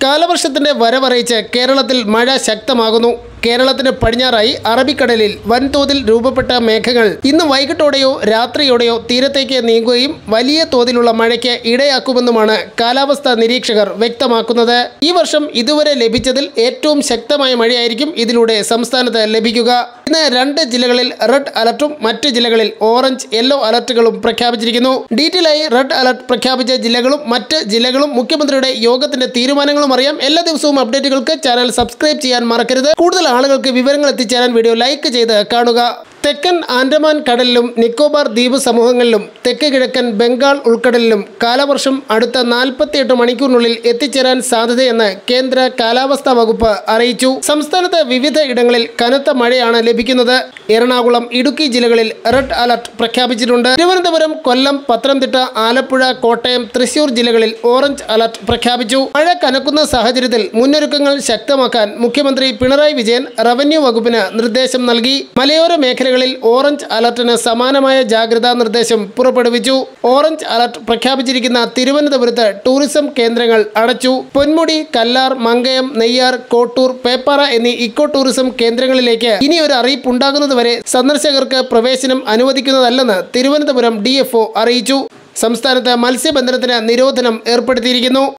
കാലവർഷത്തിന്റെ വരവറിയിച്ച് കേരളത്തിൽ മഴ ശക്തമാകുന്നു കേരളത്തിന് പടിഞ്ഞാറായി അറബിക്കടലിൽ വൻതോതിൽ രൂപപ്പെട്ട മേഘങ്ങൾ ഇന്ന് വൈകിട്ടോടെയോ രാത്രിയോടെയോ തീരത്തേക്ക് നീങ്ങുകയും വലിയ തോതിലുള്ള മഴയ്ക്ക് ഇടയാക്കുമെന്നുമാണ് കാലാവസ്ഥാ നിരീക്ഷകർ വ്യക്തമാക്കുന്നത് ഈ വർഷം ഇതുവരെ ലഭിച്ചതിൽ ഏറ്റവും ശക്തമായ മഴയായിരിക്കും ഇതിലൂടെ സംസ്ഥാനത്ത് ലഭിക്കുക ഇന്ന് രണ്ട് ജില്ലകളിൽ റെഡ് അലർട്ടും മറ്റ് ജില്ലകളിൽ ഓറഞ്ച് യെല്ലോ അലർട്ടുകളും പ്രഖ്യാപിച്ചിരിക്കുന്നു ഡീറ്റെയിൽ ആയി റെഡ് അലർട്ട് പ്രഖ്യാപിച്ച ജില്ലകളും മറ്റ് ജില്ലകളും മുഖ്യമന്ത്രിയുടെ യോഗത്തിന്റെ തീരുമാനങ്ങളും അറിയാം എല്ലാ ദിവസവും അപ്ഡേറ്റുകൾക്ക് ചാനൽ സബ്സ്ക്രൈബ് ചെയ്യാൻ മറക്കരുത് കൂടുതൽ ആളുകൾക്ക് വിവരങ്ങൾ എത്തിച്ചേരാൻ വീഡിയോ ലൈക്ക് ചെയ്ത് കാണുക തെക്കൻ ആൻഡമാൻ കടലിലും നിക്കോബാർ ദ്വീപ് സമൂഹങ്ങളിലും തെക്ക് കിഴക്കൻ ബംഗാൾ ഉൾക്കടലിലും കാലവർഷം അടുത്ത നാൽപ്പത്തിയെട്ട് മണിക്കൂറിനുള്ളിൽ എത്തിച്ചേരാൻ സാധ്യതയെന്ന് കേന്ദ്ര കാലാവസ്ഥാ വകുപ്പ് അറിയിച്ചു സംസ്ഥാനത്ത് വിവിധ ഇടങ്ങളിൽ കനത്ത മഴയാണ് ലഭിക്കുന്നത് എറണാകുളം ഇടുക്കി ജില്ലകളിൽ റെഡ് അലർട്ട് പ്രഖ്യാപിച്ചിട്ടുണ്ട് തിരുവനന്തപുരം കൊല്ലം പത്തനംതിട്ട ആലപ്പുഴ കോട്ടയം തൃശൂർ ജില്ലകളിൽ ഓറഞ്ച് അലർട്ട് പ്രഖ്യാപിച്ചു മഴ കനക്കുന്ന സാഹചര്യത്തിൽ മുന്നൊരുക്കങ്ങൾ ശക്തമാക്കാൻ മുഖ്യമന്ത്രി പിണറായി വിജയൻ റവന്യൂ വകുപ്പിന് നിർദ്ദേശം നൽകി മലയോര മേഖലകളിൽ ഓറഞ്ച് അലർട്ടിന് സമാനമായ ജാഗ്രതാ നിർദ്ദേശം പുറപ്പെടുവിച്ചു ഓറഞ്ച് അലർട്ട് പ്രഖ്യാപിച്ചിരിക്കുന്ന തിരുവനന്തപുരത്ത് ടൂറിസം കേന്ദ്രങ്ങൾ അടച്ചു പൊന്മുടി കല്ലാർ മങ്കയം നെയ്യാർ കോട്ടൂർ പേപ്പാറ എന്നീ ഇക്കോ ടൂറിസം കേന്ദ്രങ്ങളിലേക്ക് ഇനി ഒരു അറിയിപ്പ് ഉണ്ടാകുന്നതുവരെ സന്ദർശകർക്ക് പ്രവേശനം അനുവദിക്കുന്നതല്ലെന്ന് തിരുവനന്തപുരം ഡി അറിയിച്ചു സംസ്ഥാനത്ത് മത്സ്യബന്ധനത്തിന് നിരോധനം ഏർപ്പെടുത്തിയിരിക്കുന്നു